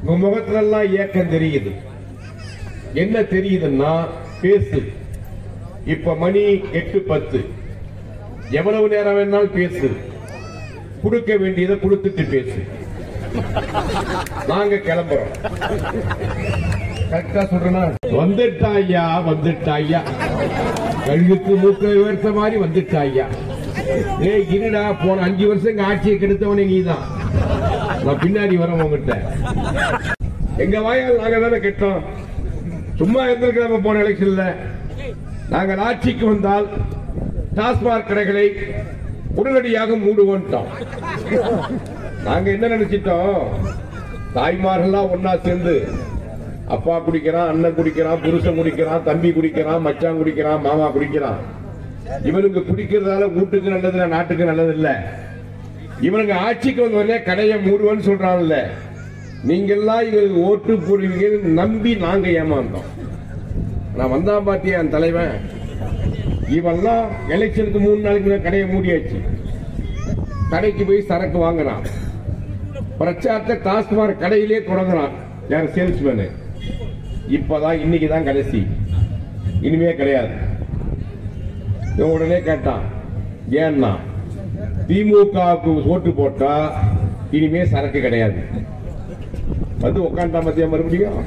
உங்க முகத்துல எல்லாம் ஏக்கம் தெரியுது என்ன தெரியுதுன்னா பேசு இப்ப மணி எட்டு பத்து எவ்வளவு நேரம் வேணாலும் பேசு கொடுக்க வேண்டியதை கொடுத்துட்டு பேசு நாங்க கிளம்புறோம் கரெக்டா சொல்றேன்னா வந்துட்டா ஐயா வந்துட்டா ஐயா கழுகுக்கு மூக்க உயர்த்த மாதிரி வந்துட்டா ஐயா ஏய் இருடா போன அஞ்சு வருஷம் இங்க ஆட்சியை கெடுத்தவனே நீதான் நான் பின்னாடி வரேன் உங்ககிட்ட எங்க வாயால் நாங்க தானே கெட்டோம் சும்மா இருந்திருக்காம போன எலெக்ஷன்ல நாங்கள் ஆட்சிக்கு வந்தால் டாஸ்மாக் கடைகளை உடனடியாக மூடுவோன்ட்டோம் நாங்க என்ன நினைச்சிட்டோம் தாய்மார்கள்லாம் ஒன்னா சேர்ந்து அப்பா குடிக்கிறான் அண்ணன் குடிக்கிறான் புருஷன் குடிக்கிறான் தம்பி குடிக்கிறான் மச்சான் குடிக்கிறான் மாமா குடிக்கிறான் இவனுக்கு குடிக்கிறதால வீட்டுக்கு நல்லது இல்ல நாட்டுக்கு நல்லது இல்ல இவனுங்க ஆட்சிக்கு வந்த உடனே கடையை மூடுவேன்னு சொல்றான்ல நீங்கெல்லாம் இவங்களுக்கு ஓட்டு போடுவீங்கன்னு நம்பி நாங்க ஏமாந்தோம் நான் வந்தான் பாத்தியா என் தலைவன் இவெல்லாம் எலெக்ஷனுக்கு மூணு நாளைக்கு முன்னாடி கடையை மூடியாச்சு கடைக்கு போய் சரக்கு வாங்குறான் பிரச்சாரத்தை டாஸ்மாக் கடையிலே தொடங்குறான் யார் சேல்ஸ்மேனு இப்பதான் இன்னைக்கு தான் கடைசி இனிமே கிடையாது இவன் உடனே கேட்டான் ஏன்னா திமுகவுக்கு ஓட்டு போட்டா இனிமே சரக்கு கிடையாது வந்து உட்காண்டா மத்தியா மறுபடியும்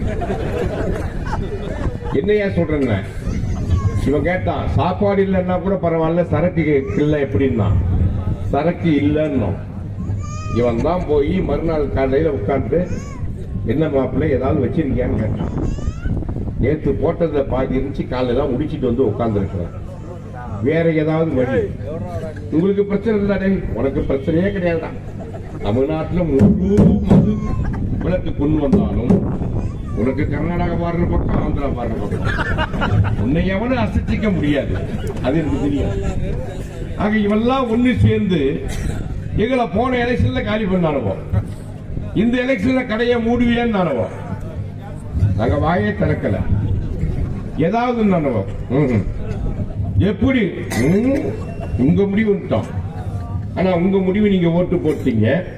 என்னையா சொல்றேன் இவன் கேட்டான் சாப்பாடு இல்லைன்னா கூட பரவாயில்ல சரக்கு இல்லை எப்படின்னா சரக்கு இல்லைன்னோம் இவன் தான் போய் மறுநாள் காலையில உட்கார்ந்து என்ன மாப்பிள்ளை ஏதாவது வச்சிருக்கியான்னு கேட்டான் நேத்து போட்டதுல பாதி இருந்துச்சு காலையில முடிச்சிட்டு வந்து உட்கார்ந்து வேற ஏதாவது வழி உங்களுக்கு பிரச்சனை இல்லடே உனக்கு பிரச்சனையே கிடையாதுடா தமிழ்நாட்டுல முழு மது விளக்கு கொண்டு வந்தாலும் உனக்கு கர்நாடகா பாடுற பக்கம் ஆந்திரா பாடுற பக்கம் உன்னை எவனும் அசைச்சிக்க முடியாது அது எனக்கு தெரியும் ஆக இவெல்லாம் ஒண்ணு சேர்ந்து எங்களை போன எலெக்ஷன்ல காலி பண்ணானுவோம் இந்த எலெக்ஷன்ல கடையை மூடுவியன்னு நானுவோம் நாங்க வாயே திறக்கல ஏதாவது நானுவோம் ம்ஹும். எப்படி ம், உங்க முடிவுட்டோம் ஆனா உங்க முடிவு நீங்க ஓட்டு போட்டீங்க